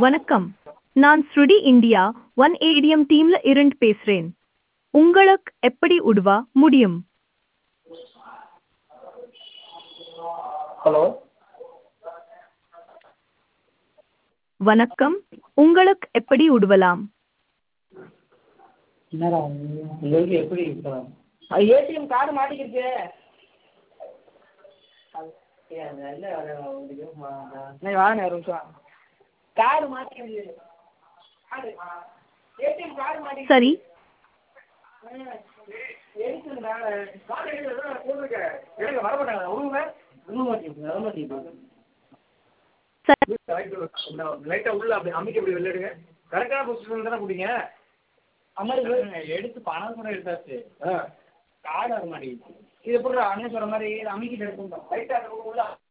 வணக்கம் நான் ஸ்ருடி இந்தியா ஒன் ஏடிஎம் டீம்ல இருந்து பேசுறேன் உங்களுக்கு எப்படி உதவ முடியும் ஹலோ வணக்கம் உங்களுக்கு எப்படி உதவலாம் என்னடா உங்களுக்கு எப்படி இருக்கலாம் அது ஏடிஎம் கார்டு மாட்டிக்கிருச்சு அண்ணே வாங்கண்ணே ஒரு நிமிஷம் கார்டு மாட்டிக்கிருச்சு கார்டு ஏடிஎம் கார்டு மாட்டி சரி எடுத்துருந்தா கார்டு எடுக்க போட்டுருக்கேன் எடுக்க வர மாட்டாங்க விடுங்க விட மாட்டேங்குது வர மாட்டேங்குது சரி லைட்டாக உள்ள அப்படி அமைக்க அப்படி வெளில எடுங்க கரெக்டான பொசிஷன் தானே பிடிங்க அமர்வு எடுத்து பணம் கூட எடுத்தாச்சு ஆ கார்டு வர மாட்டேங்குது இது எப்படி அண்ணன் சொல்ற மாதிரி அமைக்கிட்டு எடுத்துருந்தோம் லைட்டாக உள்ள